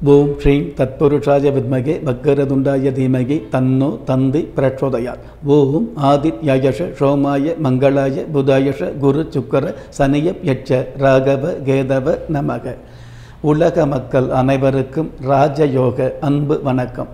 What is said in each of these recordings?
ஓம் ஸ்ரீம் தத்புருஷாய வித்மகே வக்கரதுண்டாய தீமகி தன்னோ தந்தி பிரச்சோதயாத் ஓம் ஆதித்யாயஷ சோமாய மங்களாய புதாயஷ குரு சுக்கர சனியப் யட்ச ராகவ கேதவ நமக உலக மக்கள் அனைவருக்கும் ராஜயோக அன்பு வணக்கம்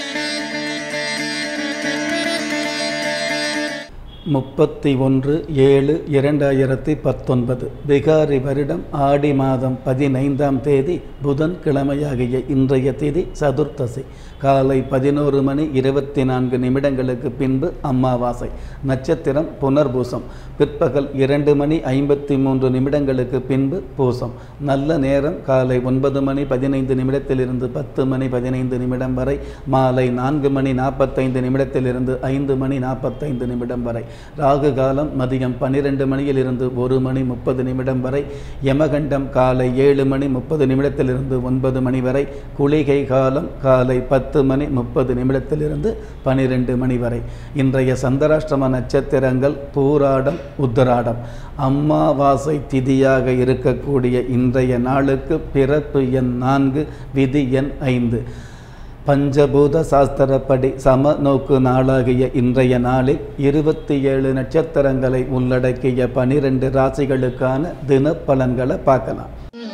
முப்பத்தி ஒன்று ஏழு இரண்டாயிரத்தி பத்தொன்பது பிகாரி வருடம் ஆடி மாதம் பதினைந்தாம் தேதி புதன்கிழமையாகிய இன்றைய தேதி சதுர்த்தசி காலை பதினோரு மணி இருபத்தி நான்கு நிமிடங்களுக்கு பின்பு அமாவாசை நட்சத்திரம் புனர்பூசம் பிற்பகல் இரண்டு மணி ஐம்பத்தி மூன்று நிமிடங்களுக்கு பின்பு பூசம் நல்ல நேரம் காலை ஒன்பது மணி பதினைந்து நிமிடத்திலிருந்து பத்து மணி பதினைந்து நிமிடம் வரை மாலை நான்கு மணி நாற்பத்தைந்து நிமிடத்திலிருந்து ஐந்து மணி நாற்பத்தைந்து நிமிடம் வரை ராகு காலம் மதியம் பன்னிரெண்டு மணியிலிருந்து ஒரு மணி முப்பது நிமிடம் வரை யமகண்டம் காலை ஏழு மணி முப்பது நிமிடத்திலிருந்து ஒன்பது மணி வரை குளிகை காலம் காலை பத்து மணி முப்பது நிமிடத்திலிருந்து பனிரெண்டு மணி வரை இன்றைய சந்திராஷ்டிரம நட்சத்திரங்கள் பூராடம் உத்தராடம் அம்மாவாசை திதியாக இருக்கக்கூடிய இன்றைய நாளுக்கு பிறப்பு எண் நான்கு விதி எண் ஐந்து பஞ்சபூத சாஸ்திரப்படி சம நோக்கு நாளாகிய இன்றைய நாளில் இருபத்தி ஏழு நட்சத்திரங்களை உள்ளடக்கிய பனிரெண்டு ராசிகளுக்கான தினப்பலன்களை பார்க்கலாம்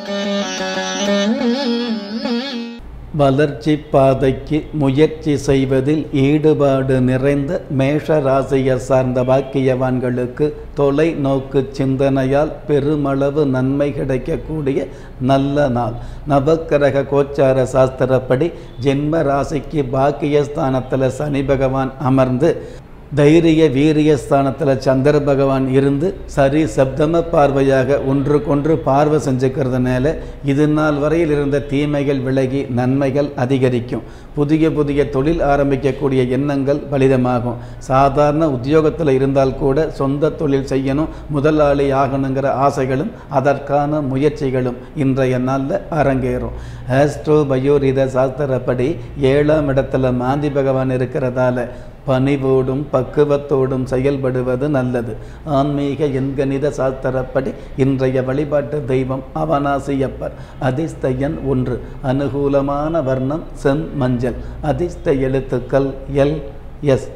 வளர்ச்சி பாதைக்கு முயற்சி செய்வதில் ஈடுபாடு நிறைந்த மேஷ ராசியை சார்ந்த பாக்கியவான்களுக்கு தொலைநோக்கு சிந்தனையால் பெருமளவு நன்மை கிடைக்கக்கூடிய நல்ல நாள் நவக்கிரக கோச்சார சாஸ்திரப்படி ஜென்ம ராசிக்கு பாக்கியஸ்தானத்தில் சனி பகவான் அமர்ந்து தைரிய வீரிய ஸ்தானத்தில் சந்திர பகவான் இருந்து சரி சப்தம பார்வையாக ஒன்றுக்கொன்று பார்வை செஞ்சுக்கிறதுனால இது நாள் வரையில் இருந்த தீமைகள் விலகி நன்மைகள் அதிகரிக்கும் புதிய புதிய தொழில் ஆரம்பிக்கக்கூடிய எண்ணங்கள் பலிதமாகும் சாதாரண உத்தியோகத்தில் இருந்தால் கூட சொந்த தொழில் செய்யணும் முதலாளி ஆகணுங்கிற ஆசைகளும் அதற்கான முயற்சிகளும் இன்றைய நாளில் அரங்கேறும் ஆஸ்ட்ரோ பயோரித சாஸ்திரப்படி ஏழாம் இடத்துல மாந்தி பகவான் இருக்கிறதால பணிவோடும் பக்குவத்தோடும் செயல்படுவது நல்லது ஆன்மீக எண்கணித சாஸ்திரப்படி இன்றைய வழிபாட்டு தெய்வம் அவனாசியப்பர் அதிர்ஷ்ட எண் ஒன்று அனுகூலமான வர்ணம் செம் மஞ்சள் அதிர்ஷ்ட எழுத்துக்கள் எல் எஸ்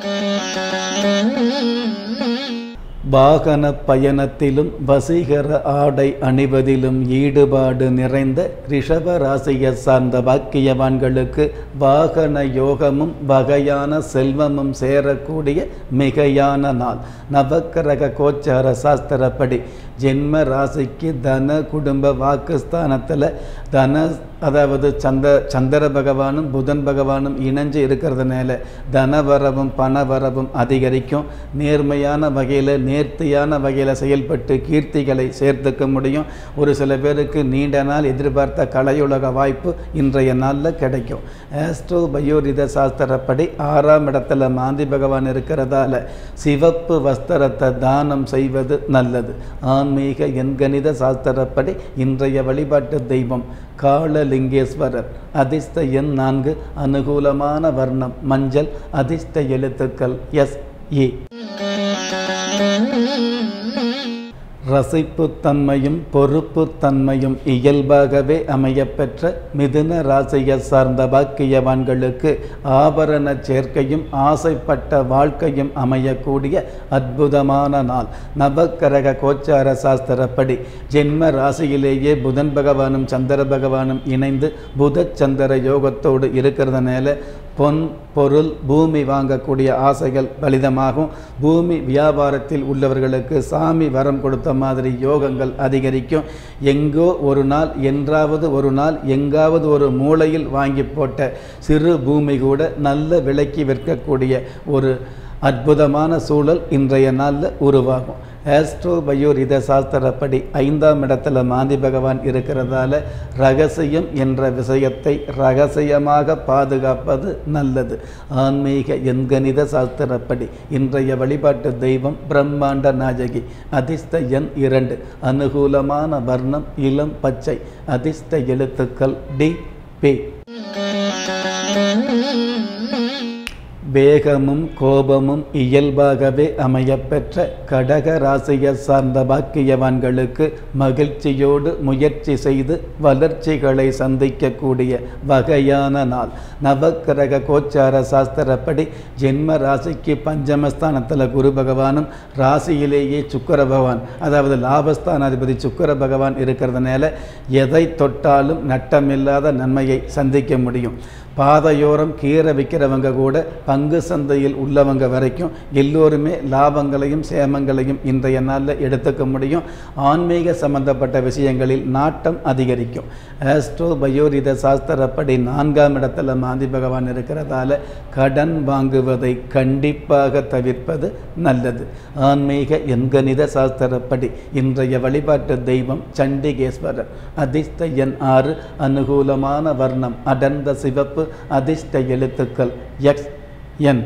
வாகன பயணத்திலும் வசீகர ஆடை அணிவதிலும் ஈடுபாடு நிறைந்த ரிஷப ராசியை சார்ந்த பாக்கியவான்களுக்கு வாகன யோகமும் வகையான செல்வமும் சேரக்கூடிய மிகையான நாள் நவக்கிரக கோச்சார சாஸ்திரப்படி ஜென்ம ராசிக்கு தன குடும்ப வாக்குஸ்தானத்தில் தன அதாவது சந்த சந்திர பகவானும் புதன் பகவானும் இணைஞ்சு இருக்கிறதுனால தனவரவும் பணவரவும் அதிகரிக்கும் நேர்மையான வகையில் நேர்த்தியான வகையில் செயல்பட்டு கீர்த்திகளை சேர்த்துக்க முடியும் ஒரு சில பேருக்கு நீண்ட நாள் எதிர்பார்த்த கலையுலக வாய்ப்பு இன்றைய நாளில் கிடைக்கும் ஆஸ்ட்ரோ பயோரித சாஸ்திரப்படி ஆறாம் இடத்துல மாந்தி பகவான் இருக்கிறதால சிவப்பு வஸ்திரத்தை தானம் செய்வது நல்லது ஆன்மீக எண்கணித சாஸ்திரப்படி இன்றைய வழிபாட்டு தெய்வம் காளலிங்கேஸ்வரர் அதிர்ஷ்ட எண் நான்கு அனுகூலமான வர்ணம் மஞ்சள் அதிர்ஷ்ட எழுத்துக்கள் எஸ் ஏ ரசிப்புத்தன்மையும் பொறுப்புத்தன்மையும் இயல்பாகவே அமையப்பெற்ற மிதுன ராசியை சார்ந்த பாக்கியவான்களுக்கு ஆபரண சேர்க்கையும் ஆசைப்பட்ட வாழ்க்கையும் அமையக்கூடிய அற்புதமான நாள் நவக்கரக கோச்சார சாஸ்திரப்படி ஜென்ம ராசியிலேயே புதன் பகவானும் சந்திர பகவானும் இணைந்து புத சந்திர யோகத்தோடு இருக்கிறதுனால பொன் பொருள் பூமி வாங்கக்கூடிய ஆசைகள் பலிதமாகும் பூமி வியாபாரத்தில் உள்ளவர்களுக்கு சாமி வரம் கொடுத்த மாதிரி யோகங்கள் அதிகரிக்கும் எங்கோ ஒரு நாள் என்றாவது ஒரு நாள் எங்காவது ஒரு மூலையில் வாங்கி போட்ட சிறு பூமி கூட நல்ல விலைக்கு விற்கக்கூடிய ஒரு அற்புதமான சூழல் இன்றைய நாளில் உருவாகும் ஆஸ்ட்ரோ பயோரித சாஸ்திரப்படி ஐந்தாம் இடத்துல மாந்தி பகவான் இருக்கிறதால ரகசியம் என்ற விஷயத்தை ரகசியமாக பாதுகாப்பது நல்லது ஆன்மீக எண்கணித சாஸ்திரப்படி இன்றைய வழிபாட்டு தெய்வம் பிரம்மாண்ட நாயகி அதிர்ஷ்ட எண் இரண்டு அனுகூலமான வர்ணம் இளம் பச்சை அதிர்ஷ்ட எழுத்துக்கள் டி பி வேகமும் கோபமும் இயல்பாகவே அமையப்பெற்ற கடக ராசியை சார்ந்த பாக்கியவான்களுக்கு மகிழ்ச்சியோடு முயற்சி செய்து வளர்ச்சிகளை சந்திக்கக்கூடிய வகையான நாள் நவக்கிரக கோச்சார சாஸ்திரப்படி ஜென்ம ராசிக்கு பஞ்சமஸ்தானத்தில் குரு பகவானும் ராசியிலேயே சுக்கர பகவான் அதாவது லாபஸ்தானாதிபதி சுக்கர பகவான் இருக்கிறதுனால எதை தொட்டாலும் நட்டமில்லாத நன்மையை சந்திக்க முடியும் பாதையோரம் கீரை விற்கிறவங்க கூட பங்கு சந்தையில் உள்ளவங்க வரைக்கும் எல்லோருமே லாபங்களையும் சேமங்களையும் இன்றைய நாளில் எடுத்துக்க முடியும் ஆன்மீக சம்பந்தப்பட்ட விஷயங்களில் நாட்டம் அதிகரிக்கும் ஆஸ்ட்ரோ பயோரித சாஸ்திரப்படி நான்காம் இடத்துல மாந்தி பகவான் இருக்கிறதால கடன் வாங்குவதை கண்டிப்பாக தவிர்ப்பது நல்லது ஆன்மீக எண்கணித சாஸ்திரப்படி இன்றைய வழிபாட்டு தெய்வம் சண்டிகேஸ்வரர் அதிர்ஷ்ட எண் ஆறு அனுகூலமான வர்ணம் அடர்ந்த சிவப்பு அதிர்ஷ்ட எழுத்துக்கள் எக்ஸ் என்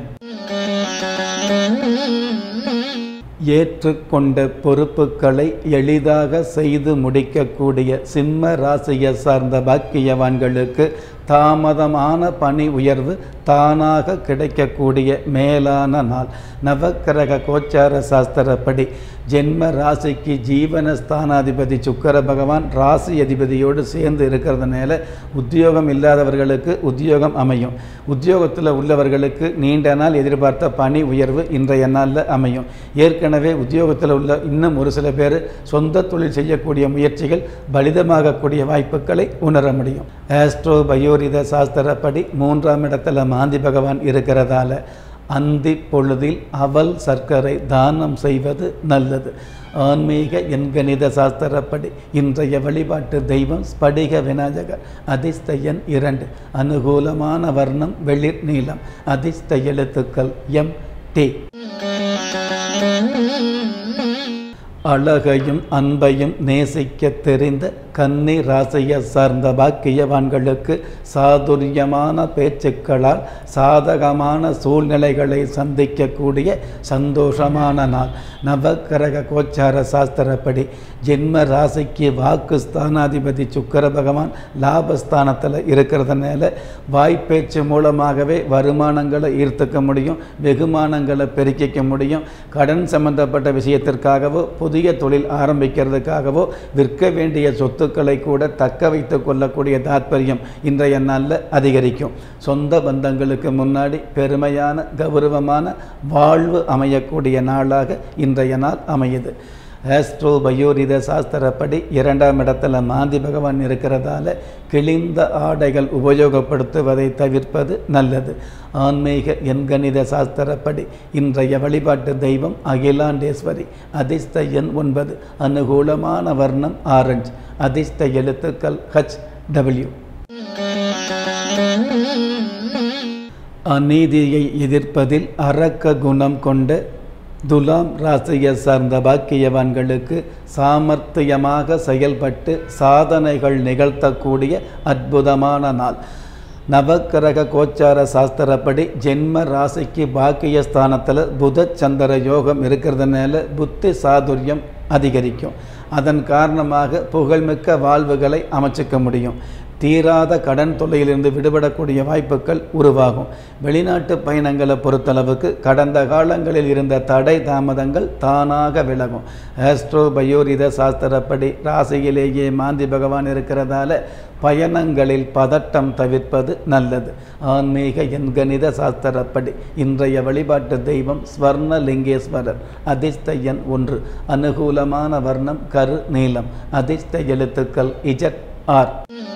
ஏற்றுக்கொண்ட பொறுப்புகளை எளிதாக செய்து முடிக்கக்கூடிய சிம்ம ராசியை சார்ந்த பாக்கியவான்களுக்கு தாமதமான பணி உயர்வு தானாக கிடைக்கக்கூடிய மேலான நாள் நவக்கிரக கோச்சார சாஸ்திரப்படி ஜென்ம ராசிக்கு ஜீவன ஸ்தானாதிபதி சுக்கர பகவான் ராசி அதிபதியோடு சேர்ந்து இருக்கிறதுனால உத்தியோகம் இல்லாதவர்களுக்கு உத்தியோகம் அமையும் உத்தியோகத்தில் உள்ளவர்களுக்கு நீண்ட நாள் எதிர்பார்த்த பணி உயர்வு இன்றைய நாளில் அமையும் ஏற்கனவே உத்தியோகத்தில் உள்ள இன்னும் ஒரு சில பேர் சொந்த தொழில் செய்யக்கூடிய முயற்சிகள் பலிதமாகக்கூடிய வாய்ப்புகளை உணர முடியும் ஆஸ்ட்ரோ பயோரித சாஸ்திரப்படி மூன்றாம் இடத்துல மாந்தி பகவான் இருக்கிறதால அந்தி பொழுதில் அவல் சர்க்கரை தானம் செய்வது நல்லது ஆன்மீக எண்கணித சாஸ்திரப்படி இன்றைய வழிபாட்டு தெய்வம் ஸ்படிக விநாயகர் அதிர்ஷ்ட எண் இரண்டு அனுகூலமான வர்ணம் வெளிர் நீளம் அதிர்ஷ்ட எழுத்துக்கள் எம் டி அழகையும் அன்பையும் நேசிக்க தெரிந்த கன்னி ராசியை சார்ந்த பாக்கியவான்களுக்கு சாதுரியமான பேச்சுக்களால் சாதகமான சூழ்நிலைகளை சந்திக்கக்கூடிய சந்தோஷமான நாள் நவக்கிரக கோச்சார சாஸ்திரப்படி ஜென்ம ராசிக்கு வாக்கு ஸ்தானாதிபதி சுக்கர பகவான் லாபஸ்தானத்தில் இருக்கிறதுனால வாய்ப்பேச்சு மூலமாகவே வருமானங்களை ஈர்த்துக்க முடியும் வெகுமானங்களை பெருக்கிக்க முடியும் கடன் சம்பந்தப்பட்ட விஷயத்திற்காகவோ புதிய தொழில் ஆரம்பிக்கிறதுக்காகவோ விற்க வேண்டிய சொத்துக்களை கூட தக்க வைத்து கொள்ளக்கூடிய தாற்பயம் இன்றைய நாளில் அதிகரிக்கும் சொந்த பந்தங்களுக்கு முன்னாடி பெருமையான கௌரவமான வாழ்வு அமையக்கூடிய நாளாக இன்றைய நாள் அமையுது ஆஸ்ட்ரோ பயோரித சாஸ்திரப்படி இரண்டாம் இடத்துல மாந்தி பகவான் இருக்கிறதால கிழிந்த ஆடைகள் உபயோகப்படுத்துவதை தவிர்ப்பது நல்லது ஆன்மீக எண்கணித சாஸ்திரப்படி இன்றைய வழிபாட்டு தெய்வம் அகிலாண்டேஸ்வரி அதிர்ஷ்ட எண் ஒன்பது அனுகூலமான வர்ணம் ஆரஞ்சு அதிர்ஷ்ட எழுத்துக்கள் ஹச் டபிள்யூ அநீதியை எதிர்ப்பதில் அரக்க குணம் கொண்ட துலாம் ராசியை சார்ந்த பாக்கியவான்களுக்கு சாமர்த்தியமாக செயல்பட்டு சாதனைகள் நிகழ்த்தக்கூடிய அற்புதமான நாள் நவக்கிரக கோச்சார சாஸ்திரப்படி ஜென்ம ராசிக்கு பாக்கிய ஸ்தானத்தில் புத சந்திர யோகம் இருக்கிறதுனால புத்தி சாதுரியம் அதிகரிக்கும் அதன் காரணமாக புகழ்மிக்க வாழ்வுகளை அமைச்சிக்க முடியும் தீராத கடன் தொல்லையிலிருந்து விடுபடக்கூடிய வாய்ப்புகள் உருவாகும் வெளிநாட்டு பயணங்களை பொறுத்தளவுக்கு கடந்த காலங்களில் இருந்த தடை தாமதங்கள் தானாக விலகும் ஆஸ்ட்ரோ பயோரித சாஸ்திரப்படி ராசியிலேயே மாந்தி பகவான் இருக்கிறதால பயணங்களில் பதட்டம் தவிர்ப்பது நல்லது ஆன்மீக எண்கணித சாஸ்திரப்படி இன்றைய வழிபாட்டு தெய்வம் ஸ்வர்ண லிங்கேஸ்வரர் அதிர்ஷ்ட எண் ஒன்று அனுகூலமான வர்ணம் கரு நீளம் அதிர்ஷ்ட எழுத்துக்கள் இஜட் ஆர்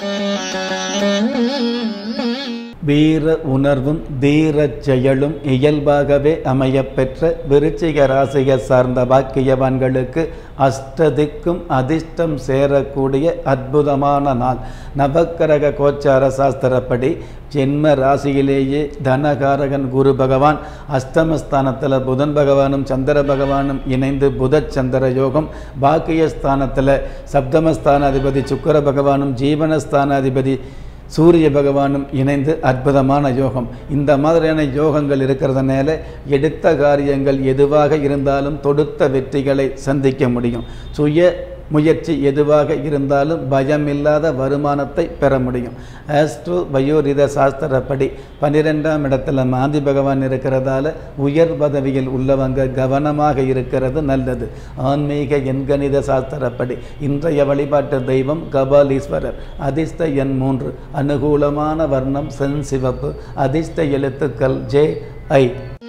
வீர உணர்வும் தீரச் செயலும் இயல்பாகவே அமையப்பெற்ற விருச்சிக ராசியை சார்ந்த பாக்கியவான்களுக்கு அஷ்டதிக்கும் அதிர்ஷ்டம் சேரக்கூடிய அற்புதமான நாள் நவக்கிரக கோச்சார சாஸ்திரப்படி ஜென்ம ராசியிலேயே தனகாரகன் குரு பகவான் அஷ்டமஸ்தானத்தில் புதன் பகவானும் சந்திர பகவானும் இணைந்து புதச் சந்திர யோகம் பாக்கியஸ்தானத்தில் சப்தமஸ்தானாதிபதி சுக்கர பகவானும் ஜீவனஸ்தானாதிபதி சூரிய பகவானும் இணைந்து அற்புதமான யோகம் இந்த மாதிரியான யோகங்கள் இருக்கிறதுனால எடுத்த காரியங்கள் எதுவாக இருந்தாலும் தொடுத்த வெற்றிகளை சந்திக்க முடியும் சுய முயற்சி எதுவாக இருந்தாலும் பயமில்லாத வருமானத்தை பெற முடியும் ஆஸ்ட்ரோ பயோரித சாஸ்திரப்படி பன்னிரெண்டாம் இடத்துல மாந்தி பகவான் இருக்கிறதால உயர் பதவியில் உள்ளவங்க கவனமாக இருக்கிறது நல்லது ஆன்மீக எண்கணித சாஸ்திரப்படி இன்றைய வழிபாட்டு தெய்வம் கபாலீஸ்வரர் அதிர்ஷ்ட எண் மூன்று அனுகூலமான வர்ணம் சென் சிவப்பு அதிர்ஷ்ட எழுத்துக்கள் ஜே ஐ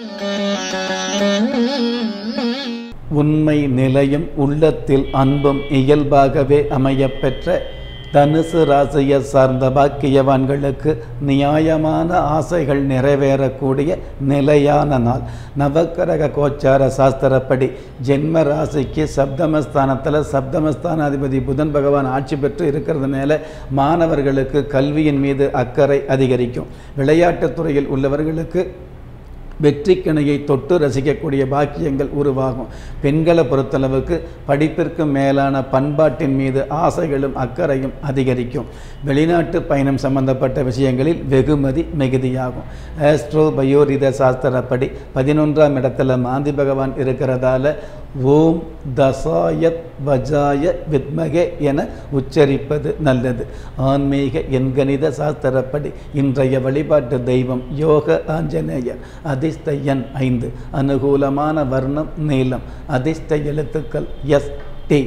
உண்மை நிலையும் உள்ளத்தில் அன்பும் இயல்பாகவே அமையப்பெற்ற தனுசு ராசியை சார்ந்த பாக்கியவான்களுக்கு நியாயமான ஆசைகள் நிறைவேறக்கூடிய நிலையான நாள் நவக்கிரக கோச்சார சாஸ்திரப்படி ஜென்ம ராசிக்கு சப்தமஸ்தானத்தில் சப்தமஸ்தானாதிபதி புதன் பகவான் ஆட்சி பெற்று இருக்கிறதுனால மாணவர்களுக்கு கல்வியின் மீது அக்கறை அதிகரிக்கும் விளையாட்டுத் துறையில் உள்ளவர்களுக்கு வெற்றிக்கிணையை தொட்டு ரசிக்கக்கூடிய பாக்கியங்கள் உருவாகும் பெண்களை பொறுத்தளவுக்கு படிப்பிற்கு மேலான பண்பாட்டின் மீது ஆசைகளும் அக்கறையும் அதிகரிக்கும் வெளிநாட்டு பயணம் சம்பந்தப்பட்ட விஷயங்களில் வெகுமதி மிகுதியாகும் ஆஸ்ட்ரோ பயோரித சாஸ்திரப்படி பதினொன்றாம் இடத்துல மாந்தி பகவான் இருக்கிறதால ஓம் தசாயத் வஜாய வித்மகே என உச்சரிப்பது நல்லது ஆன்மீக எண்கணித சாஸ்திரப்படி இன்றைய வழிபாட்டு தெய்வம் யோக ஆஞ்சநேயர் அதிர்ஷ்ட எண் ஐந்து அனுகூலமான வர்ணம் நீளம் அதிர்ஷ்ட எழுத்துக்கள் எஸ் டி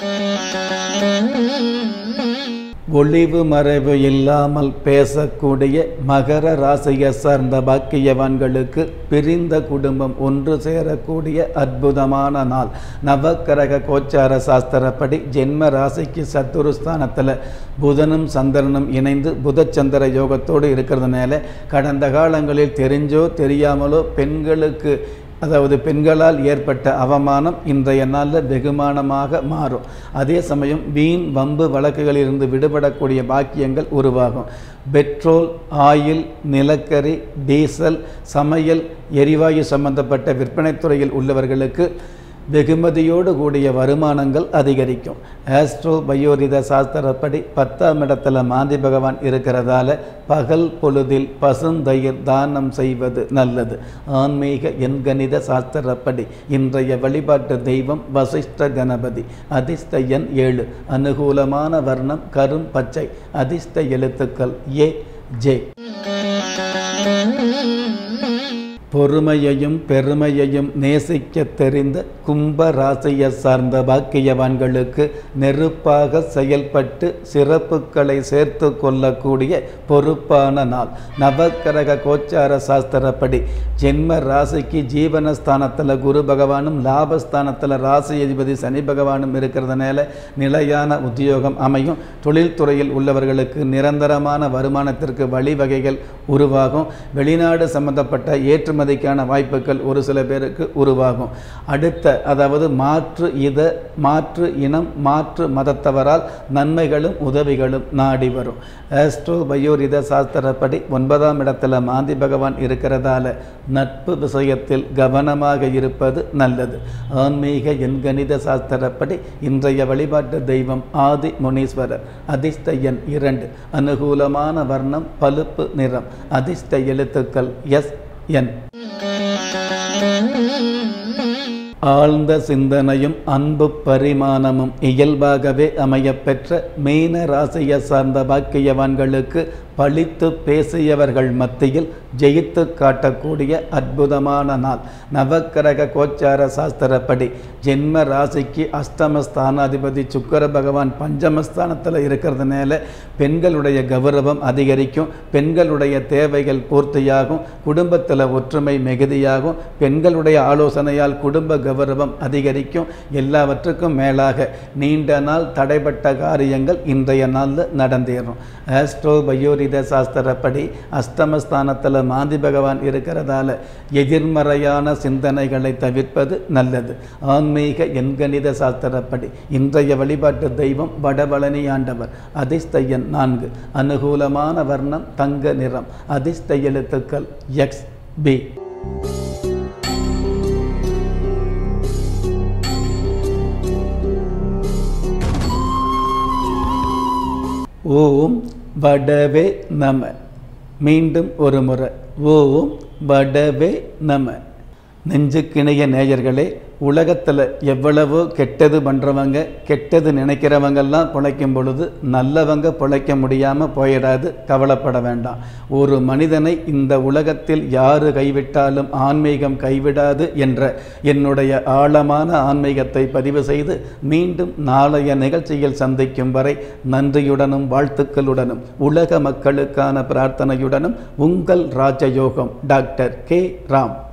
ஒளிவு மறைவு இல்லாமல் பேசக்கூடிய மகர ராசியை சார்ந்த பாக்கியவான்களுக்கு பிரிந்த குடும்பம் ஒன்று சேரக்கூடிய அற்புதமான நாள் நவக்கிரக கோச்சார சாஸ்திரப்படி ஜென்ம ராசிக்கு சத்துருஸ்தானத்தில் புதனும் சந்திரனும் இணைந்து புதச்சந்திர யோகத்தோடு இருக்கிறதுனால கடந்த காலங்களில் தெரிஞ்சோ தெரியாமலோ பெண்களுக்கு அதாவது பெண்களால் ஏற்பட்ட அவமானம் இன்றைய நாளில் வெகுமானமாக மாறும் அதே சமயம் வீண் வம்பு வழக்குகளிலிருந்து விடுபடக்கூடிய பாக்கியங்கள் உருவாகும் பெட்ரோல் ஆயில் நிலக்கரி டீசல் சமையல் எரிவாயு சம்பந்தப்பட்ட விற்பனைத் துறையில் உள்ளவர்களுக்கு வெகுமதியோடு கூடிய வருமானங்கள் அதிகரிக்கும் ஆஸ்ட்ரோ பயோரித சாஸ்திரப்படி பத்தாம் இடத்துல மாந்தி பகவான் இருக்கிறதால பகல் பொழுதில் பசுந்தயிர் தானம் செய்வது நல்லது ஆன்மீக எண்கணித சாஸ்திரப்படி இன்றைய வழிபாட்டு தெய்வம் வசிஷ்ட கணபதி அதிர்ஷ்ட எண் ஏழு அனுகூலமான வர்ணம் கரும் பச்சை அதிர்ஷ்ட எழுத்துக்கள் ஏ ஜே பொறுமையையும் பெருமையையும் நேசிக்க தெரிந்த கும்ப ராசியை சார்ந்த பாக்கியவான்களுக்கு நெருப்பாக செயல்பட்டு சிறப்புகளை சேர்த்து கொள்ளக்கூடிய பொறுப்பான நாள் நவக்கிரக கோச்சார சாஸ்திரப்படி ஜென்ம ராசிக்கு ஜீவனஸ்தானத்தில் குரு பகவானும் லாபஸ்தானத்தில் ராசி அதிபதி சனி பகவானும் இருக்கிறதுனால நிலையான உத்தியோகம் அமையும் தொழில்துறையில் உள்ளவர்களுக்கு நிரந்தரமான வருமானத்திற்கு வழிவகைகள் உருவாகும் வெளிநாடு சம்பந்தப்பட்ட ஏற்றுமதிக்கான வாய்ப்புகள் ஒரு சில பேருக்கு உருவாகும் அடுத்த அதாவது மாற்று இத மாற்று இனம் மாற்று மதத்தவரால் நன்மைகளும் உதவிகளும் நாடி வரும் ஆஸ்ட்ரோ பயோரித சாஸ்திரப்படி ஒன்பதாம் இடத்துல மாந்தி பகவான் இருக்கிறதால நட்பு விஷயத்தில் கவனமாக இருப்பது நல்லது ஆன்மீக எண்கணித சாஸ்திரப்படி இன்றைய வழிபாட்டு தெய்வம் ஆதி முனீஸ்வரர் அதிர்ஷ்ட எண் இரண்டு அனுகூலமான வர்ணம் பழுப்பு நிறம் அதிர்ஷ்ட எழுத்துக்கள் எஸ் என் ஆழ்ந்த சிந்தனையும் அன்பு பரிமாணமும் இயல்பாகவே அமையப்பெற்ற மீன ராசியை சார்ந்த பாக்கியவான்களுக்கு பழித்து பேசியவர்கள் மத்தியில் ஜெயித்து காட்டக்கூடிய அற்புதமான நாள் நவக்கிரக கோச்சார சாஸ்திரப்படி ஜென்ம ராசிக்கு அஷ்டம ஸ்தானாதிபதி சுக்கர பகவான் பஞ்சமஸ்தானத்தில் இருக்கிறதுனால பெண்களுடைய கௌரவம் அதிகரிக்கும் பெண்களுடைய தேவைகள் பூர்த்தியாகும் குடும்பத்தில் ஒற்றுமை மிகுதியாகும் பெண்களுடைய ஆலோசனையால் குடும்ப கௌரவம் அதிகரிக்கும் எல்லாவற்றுக்கும் மேலாக நீண்ட நாள் தடைப்பட்ட காரியங்கள் இன்றைய நாளில் நடந்தேறும் ஆஸ்ட்ரோ பயோரித சாஸ்திரப்படி அஷ்டமஸ்தானத்தில் மாந்தி பகவான் இருக்கிறதால எதிர்மறையான சிந்தனைகளை தவிர்ப்பது நல்லது ஆன்மீக எண்கணித சாஸ்திரப்படி இன்றைய வழிபாட்டு தெய்வம் வடபழனி ஆண்டவர் அதிர்ஷ்ட எண் நான்கு அனுகூலமான வர்ணம் தங்க நிறம் அதிர்ஷ்ட எழுத்துக்கள் எக்ஸ் பி ஓம் வடவே நம மீண்டும் ஒரு முறை ஓம் வடவே நம நெஞ்சுக்கிணைய நேயர்களே உலகத்தில் எவ்வளவோ கெட்டது பண்ணுறவங்க கெட்டது நினைக்கிறவங்கெல்லாம் பிழைக்கும் பொழுது நல்லவங்க பிழைக்க முடியாமல் போயிடாது கவலைப்பட வேண்டாம் ஒரு மனிதனை இந்த உலகத்தில் யாரு கைவிட்டாலும் ஆன்மீகம் கைவிடாது என்ற என்னுடைய ஆழமான ஆன்மீகத்தை பதிவு செய்து மீண்டும் நாளைய நிகழ்ச்சியில் சந்திக்கும் வரை நன்றியுடனும் வாழ்த்துக்களுடனும் உலக மக்களுக்கான பிரார்த்தனையுடனும் உங்கள் ராஜயோகம் டாக்டர் கே ராம்